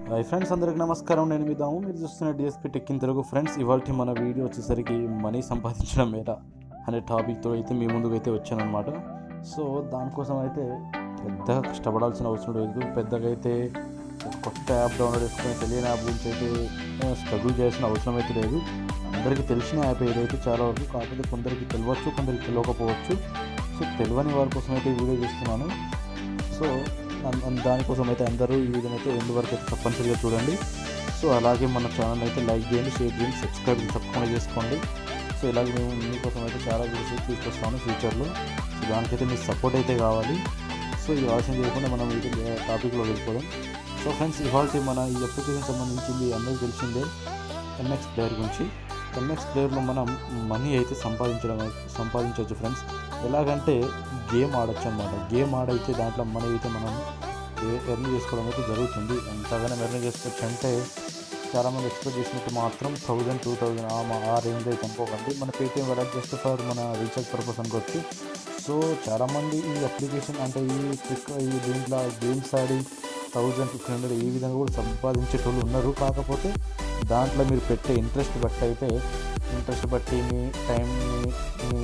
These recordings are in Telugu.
హాయ్ ఫ్రెండ్స్ అందరికి నమస్కారం నేను మీ దాము మీరు చూస్తున్న DSP tech in Telugu friends ఇవాళ మన వీడియో వచ్చేసరికి మనీ సంపాదించడం మీద అనే టాపిక్తో అయితే మీ ముందుకు అయితే వచ్చానమాట సో దానికోసం అయితే పెద్దగా కష్టపడాల్సిన అవసరం లేదు పెద్దగా అయితే ఒక కొత్త యాప్ డౌన్లోడ్ చేసుకొని తెలియని యాప్ గురించి అయితే స్ట్రగుల్ చేయాల్సిన అవసరం అయితే లేదు అందరికీ తెలిసిన యాప్ ఏదైతే చాలా వరకు కాకపోతే కొందరికి తెలియవచ్చు కొందరికి తెలియకపోవచ్చు సో తెలియని వారి కోసం అయితే ఈ వీడియో చేస్తున్నాను సో అన్- అన్- దానికోసం అయితే అందరూ ఈ వీడియోని అయితే ఎండ్ వరకు అయితే తప్పనిసరిగా చూడండి సో అలాగే మన ఛానల్ అయితే లైక్ చేయండి షేర్ చేయండి సబ్స్క్రైబ్ తప్పకుండా చేసుకోండి సో ఇలాగే మేము మీకోసం అయితే చాలా వీడియోస్ అయితే తీసుకొస్తాను ఫ్యూచర్లో సో దానికైతే మీ సపోర్ట్ అయితే కావాలి సో ఈ ఆలోచన చేయకుండా మనం ఇది టాపిక్లో వెళ్ళిపోదాం సో ఫ్రెండ్స్ ఇవాళ మన ఈ అప్లికేషన్ సంబంధించింది అందరికీ తెలిసిందే ఎంఎక్స్ ప్లేయర్ గురించి ఎంఎక్స్ ప్లేయర్లో మనం మనీ అయితే సంపాదించడం సంపాదించవచ్చు ఫ్రెండ్స్ ఎలాగంటే గేమ్ ఆడొచ్చు అనమాట గేమ్ ఆడైతే దాంట్లో మనీ అయితే మనం ఎర్న్ చేసుకోవడం అయితే జరుగుతుంది ఎంతగానో ఎర్న్ చేసుకోవచ్చు అంటే చాలామంది ఎక్స్పెక్ట్ చేసినట్టు మాత్రం థౌజండ్ టూ థౌజండ్ ఆ రేంజ్ అయితే అనుకోకండి మన పేటీఎం వెళ్ళాలి జస్ట్ ఫర్ మన రీఛార్జ్ పర్పస్ అనుకోవచ్చు సో చాలామంది ఈ అప్లికేషన్ అంటే ఈ ట్రిక్ ఈ దీంట్లో గేమ్స్ ఆడి థౌజండ్ ఫిఫ్టీన్ హండ్రెడ్ ఈ విధంగా కూడా సంపాదించేటోళ్ళు ఉన్నారు కాకపోతే దాంట్లో మీరు పెట్టే ఇంట్రెస్ట్ బట్టి అయితే ఇంట్రెస్ట్ బట్టి మీ టైంని మీ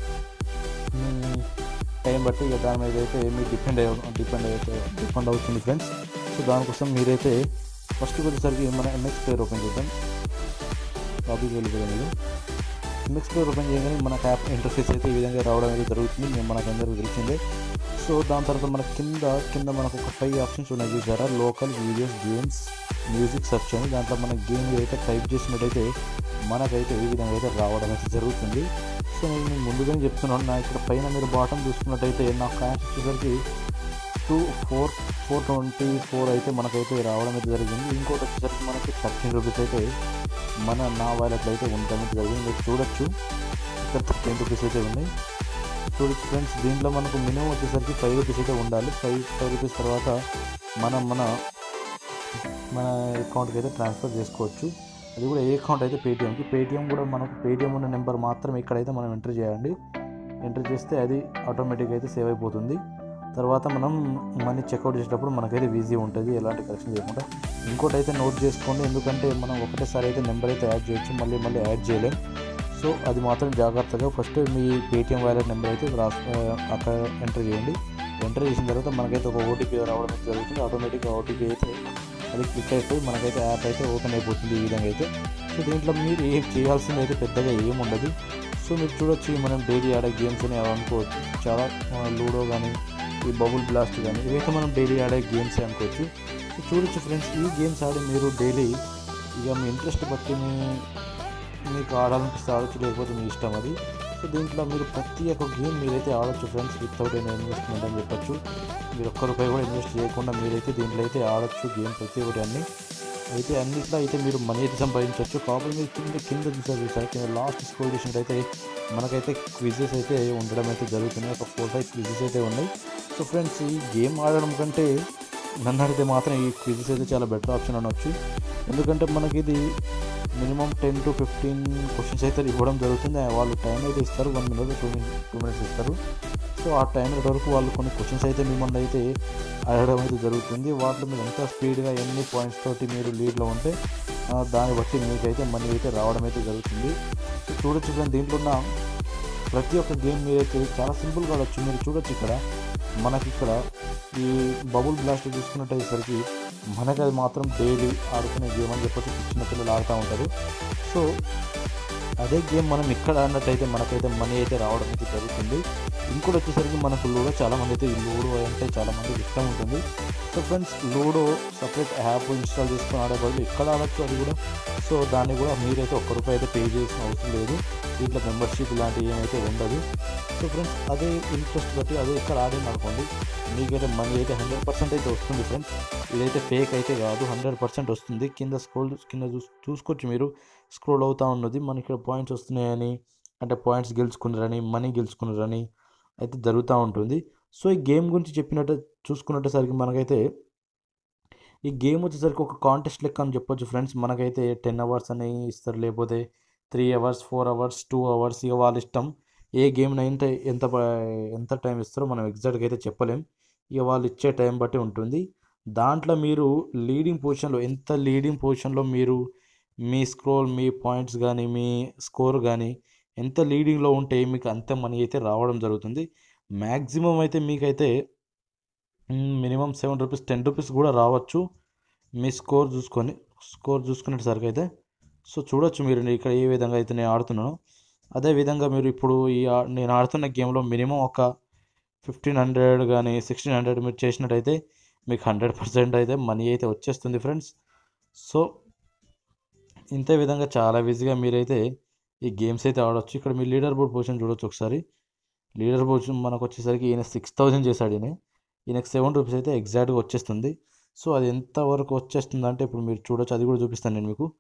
మీ టైం బట్టి ఇక దాని మీద అయితే మీ డిపెండ్ అయ్యి డిపెండ్ అయితే డిపెండ్ అవుతుంది ఫ్రెండ్స్ సో దానికోసం మీరైతే ఫస్ట్ వచ్చేసరికి మన ఎంఎక్స్ ప్లేయర్ ఓపెన్ చేద్దాం టాపిక్ వెళ్ళిపోయాం మీరు ఎంఎక్స్ ప్లేయర్ ఓపెన్ చేయగానే మనకు యాప్ ఇంటర్ఫేస్ అయితే ఈ విధంగా రావడం అయితే జరుగుతుంది మేము మనకు అందరికీ తెలిసిందే సో దాని తర్వాత మన కింద కింద మనకు ఒక ఫైవ్ ఆప్షన్స్ ఉన్నాయి చూసారా local videos games music search అని దాంట్లో మన గేమ్ అయితే టైప్ చేసినట్టయితే మనకైతే ఈ విధంగా అయితే రావడం అయితే జరుగుతుంది సో నేను మీకు ముందుగానే చెప్తున్నాను నా ఇక్కడ పైన మీరు బాటం చూసుకున్నట్టయితే నా కాస్ట్ వచ్చేసరికి two four four twenty four అయితే మనకైతే రావడం అయితే జరిగింది ఇంకోటి వచ్చేసరికి మనకి థర్టీన్ రూపీస్ అయితే మన నా వాలెట్లో అయితే ఉండడం అయితే జరిగింది మీరు చూడొచ్చు ఇక్కడ థర్టీన్ రూపీస్ అయితే ఉన్నాయి చూడొచ్చు ఫ్రెండ్స్ దీంట్లో మనకు మినిమం వచ్చేసరికి ఫైవ్ రూపీస్ అయితే ఉండాలి ఫైవ్ ఫైవ్ రూపీస్ తర్వాత మనం మన మన అకౌంట్కి అయితే ట్రాన్స్ఫర్ చేసుకోవచ్చు అది కూడా ఏ అకౌంట్ అయితే పేటిఎంకి పేటిఎం కూడా మనకు పేటిఎం ఉన్న నెంబర్ మాత్రం ఇక్కడైతే మనం ఎంటర్ చేయండి ఎంటర్ చేస్తే అది ఆటోమేటిక్గా అయితే సేవ్ అయిపోతుంది తర్వాత మనం మనీ చెక్అవుట్ చేసేటప్పుడు మనకైతే ఈజీ ఉంటుంది ఎలాంటి కరెక్షన్ చేయకుండా ఇంకోటి అయితే నోట్ చేసుకోండి ఎందుకంటే మనం ఒకటేసారి అయితే నెంబర్ అయితే యాడ్ చేయొచ్చు మళ్ళీ మళ్ళీ యాడ్ చేయలేం సో అది మాత్రం జాగ్రత్తగా ఫస్ట్ మీ పేటిఎం వ్యాలెట్ నెంబర్ అయితే రాస్ అక్కడ ఎంటర్ చేయండి ఎంటర్ చేసిన తర్వాత మనకైతే ఒక ఓటీపీ రావడం అయితే జరుగుతుంది ఆటోమేటిక్గా ఓటీపీ అయితే అది క్లిక్ అయిపోయి మనకైతే యాప్ అయితే ఓపెన్ అయిపోతుంది ఈ విధంగా అయితే సో దీంట్లో మీరు ఏం చేయాల్సింది అయితే పెద్దగా ఏం ఉండదు సో మీరు చూడొచ్చు ఈ మనం డైలీ ఆడే గేమ్స్ అని అనుకోవచ్చు చాలా లూడో కానీ ఈ బబుల్ బ్లాస్ట్ కానీ ఇవైతే మనం డైలీ ఆడే గేమ్స్ అనుకోవచ్చు సో చూడొచ్చు ఫ్రెండ్స్ ఈ గేమ్స్ ఆడి మీరు డైలీ ఇక మీ ఇంట్రెస్ట్ బట్టి మీ మీకు ఆడాలనిపిస్తే ఆడొచ్చు లేకపోతే మీ ఇష్టం అది సో దీంట్లో మీరు ప్రతి ఒక్క గేమ్ మీరైతే ఆడొచ్చు ఫ్రెండ్స్ వితౌట్ ఎనీ ఇన్వెస్ట్మెంట్ అని చెప్పొచ్చు మీరు ఒక్క రూపాయి కూడా ఇన్వెస్ట్ చేయకుండా మీరైతే దీంట్లో అయితే ఆడొచ్చు గేమ్ ప్రతి ఒక్కటి అన్ని అయితే అన్నిట్లో అయితే మీరు మనీ అయితే సంపాదించవచ్చు కాకపోతే మీరు కింద కింద చూసారు చూసారు కింద లాస్ట్ స్కోర్ చేసినట్టయితే మనకైతే క్విజెస్ అయితే ఉండడం అయితే జరుగుతుంది ఒక ఫోర్ ఫైవ్ క్విజెస్ అయితే ఉన్నాయి సో ఫ్రెండ్స్ ఈ గేమ్ ఆడడం కంటే నన్ను అడిగితే మాత్రం ఈ క్విజెస్ అయితే చాలా బెటర్ ఆప్షన్ అనొచ్చు ఎందుకంటే మనకి ఇది minimum ten to fifteen questions అయితే ఇవ్వడం జరుగుతుంది వాళ్ళు టైం అయితే ఇస్తారు one minute two minute two minutes ఇస్తారు సో ఆ టైం వరకు వాళ్ళు కొన్ని క్వశ్చన్స్ అయితే మిమ్మల్ని అయితే అడగడం అయితే జరుగుతుంది వాటిలో మీరు ఎంత స్పీడ్గా ఎన్ని పాయింట్స్ తోటి మీరు లీడ్లో ఉంటే ఆ, దాన్ని బట్టి మీకైతే మనీ అయితే రావడం అయితే జరుగుతుంది సో చూడొచ్చు ఫ్రెండ్ దీంట్లో ఉన్న ప్రతి ఒక్క గేమ్ మీరైతే చాలా సింపుల్గా ఆడొచ్చు మీరు చూడొచ్చు ఇక్కడ మనకి ఇక్కడ ఈ బబుల్ బ్లాస్ట్ చూసుకున్నట్టయిసరికి మనకి అది మాత్రం డైలీ ఆడుకునే గేమ్ అని చెప్పొచ్చు చిన్నపిల్లలు ఆడుతూ ఉంటారు సో అదే గేమ్ మనం ఇక్కడ ఆడినట్టయితే మనకైతే మనీ అయితే రావడం అయితే జరుగుతుంది ఇంకోటి వచ్చేసరికి మనకు లూడో చాలామంది అయితే ఈ లూడో అంటే చాలామందికి ఇష్టం ఉంటుంది so friends Ludo separate app install చేసుకొని ఆడే బదులు ఇక్కడ ఆడచ్చు అది కూడా సో దాన్ని కూడా మీరైతే ఒక్క రూపాయి అయితే పే చేసిన అవసరం లేదు దీంట్లో మెంబర్షిప్ ఇలాంటివి ఏమైతే ఉండదు సో ఫ్రెండ్స్ అదే ఇంట్రెస్ట్ బట్టి అదే ఇక్కడ ఆడింది అనుకోండి మీకైతే మనీ అయితే హండ్రెడ్ పర్సెంట్ అయితే వస్తుంది ఫ్రెండ్స్ ఇదైతే ఫేక్ అయితే కాదు హండ్రెడ్ పర్సెంట్ వస్తుంది కింద స్క్రోల్ కింద చూస్ చూసుకోవచ్చు మీరు స్క్రోల్ అవుతూ ఉన్నది మనకి ఇక్కడ పాయింట్స్ వస్తున్నాయని అంటే పాయింట్స్ గెలుచుకున్నారని మనీ గెలుచుకున్నారని అయితే జరుగుతూ ఉంటుంది సో ఈ గేమ్ గురించి చెప్పినట్టు చూసుకున్నట్టేసరికి మనకైతే ఈ గేమ్ వచ్చేసరికి ఒక కాంటెస్ట్ లెక్క అని చెప్పొచ్చు ఫ్రెండ్స్ మనకైతే టెన్ అవర్స్ అని ఇస్తారు లేకపోతే three hours four hours two hours ఇక వాళ్ళ ఇష్టం ఏ గేమ్ అయితే ఎంత ప- ఎంత టైం ఇస్తారో మనం ఎగ్జాక్ట్గా అయితే చెప్పలేం ఇక వాళ్ళు ఇచ్చే టైం బట్టి ఉంటుంది దాంట్లో మీరు లీడింగ్ పొజిషన్లో ఎంత లీడింగ్ పొజిషన్లో మీరు మీ స్క్రోల్ మీ పాయింట్స్ కానీ మీ స్కోర్ కానీ ఎంత లీడింగ్లో ఉంటే మీకు అంత మనీ అయితే రావడం జరుగుతుంది మ్యాక్సిమం అయితే మీకైతే minimum seven rupees ten rupees కూడా రావచ్చు మీ స్కోర్ చూసుకొని స్కోర్ చూసుకునేసరికి అయితే సో చూడొచ్చు మీరు ఇక్కడ ఏ విధంగా అయితే నేను ఆడుతున్నాను అదే విధంగా మీరు ఇప్పుడు ఈ ఆ- నేను ఆడుతున్న గేమ్లో మినిమం ఒక ఫిఫ్టీన్ హండ్రెడ్ కానీ సిక్స్టీన్ హండ్రెడ్ మీరు చేసినట్టయితే మీకు హండ్రెడ్ పర్సెంట్ అయితే మనీ అయితే వచ్చేస్తుంది ఫ్రెండ్స్ సో ఇంతే విధంగా చాలా ఈజీగా మీరైతే ఈ గేమ్స్ అయితే ఆడవచ్చు ఇక్కడ మీ లీడర్ బోర్డ్ పొజిషన్ చూడొచ్చు ఒకసారి లీడర్ పొజిషన్ మనకు వచ్చేసరికి ఈయన సిక్స్ థౌజండ్ చేశాడు ఈయన ఈయనకి సెవెన్ రూపీస్ అయితే ఎగ్జాక్ట్గా వచ్చేస్తుంది సో అది ఎంతవరకు వచ్చేస్తుంది అంటే ఇప్పుడు మీరు చూడొచ్చు అది కూడా చూపిస్తాను నేను మీకు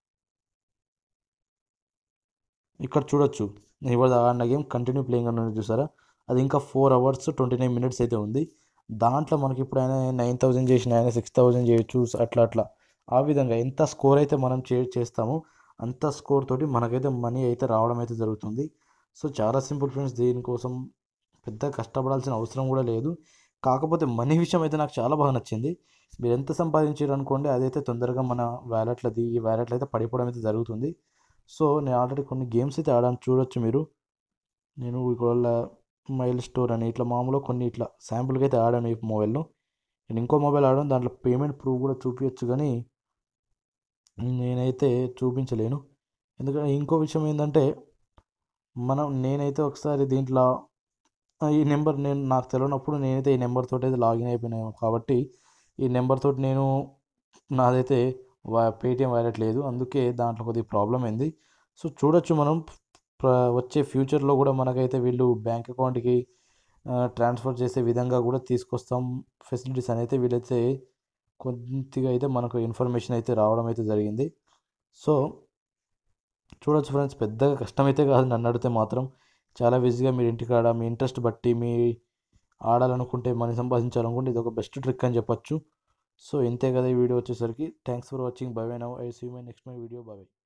ఇక్కడ చూడొచ్చు నేను ఇవాళ ఆడిన గేమ్ కంటిన్యూ ప్లేయింగ్ అని చూసారా అది ఇంకా four hours twenty nine minutes అయితే ఉంది దాంట్లో మనకి ఇప్పుడు ఆయన నైన్ థౌజండ్ చేసిన ఆయన సిక్స్ థౌజండ్ చేయొచ్చు అట్లా అట్లా ఆ విధంగా ఎంత స్కోర్ అయితే మనం చే చేస్తామో అంత స్కోర్ తోటి మనకైతే మనీ అయితే రావడం అయితే జరుగుతుంది సో చాలా సింపుల్ ఫ్రెండ్స్ దీనికోసం పెద్ద కష్టపడాల్సిన అవసరం కూడా లేదు కాకపోతే మనీ విషయం అయితే నాకు చాలా బాగా నచ్చింది మీరు ఎంత సంపాదించారు అనుకోండి అదైతే తొందరగా మన వ్యాలెట్లది ఈ వ్యాలెట్లో అయితే పడిపోవడం అయితే జరుగుతుంది సో నేను ఆల్రెడీ కొన్ని గేమ్స్ అయితే ఆడాను చూడొచ్చు మీరు నేను ఇక్కడ మైల్ స్టోర్ అని ఇట్లా మామూలుగా కొన్ని ఇట్లా శాంపుల్కి అయితే ఆడాను ఈ మొబైల్లో నేను ఇంకో మొబైల్ ఆడాను దాంట్లో పేమెంట్ ప్రూఫ్ కూడా చూపించచ్చు కానీ నేనైతే చూపించలేను ఎందుకంటే ఇంకో విషయం ఏంటంటే మనం నేనైతే ఒకసారి దీంట్లో ఆ, ఈ నెంబర్ నేను నాకు తెలియనప్పుడు నేనైతే ఈ నెంబర్ తోటి అయితే లాగిన్ అయిపోయినాను కాబట్టి ఈ నెంబర్ తోటి నేను నాదైతే వా పేటిఎం వ్యాలెట్ లేదు అందుకే దాంట్లో కొద్దిగా ప్రాబ్లం అయింది సో చూడొచ్చు మనం ప్ర- వచ్చే ఫ్యూచర్లో కూడా మనకైతే వీళ్ళు బ్యాంక్ అకౌంట్కి ట్రాన్స్ఫర్ చేసే విధంగా కూడా తీసుకొస్తాం ఫెసిలిటీస్ అని అయితే వీళ్ళైతే కొద్దిగా అయితే మనకు ఇన్ఫర్మేషన్ అయితే రావడం అయితే జరిగింది సో చూడొచ్చు ఫ్రెండ్స్ పెద్దగా కష్టమైతే కాదు నన్ను అడిగితే మాత్రం చాలా ఈజీగా మీరు ఇంటికాడ మీ ఇంట్రెస్ట్ బట్టి మీ ఆడాలనుకుంటే మనీ సంపాదించాలనుకుంటే ఇది ఒక బెస్ట్ ట్రిక్ అని చెప్పొచ్చు సో ఇంతే కదా ఈ వీడియో వచ్చేసరికి thanks for watching bye now I see my next my video by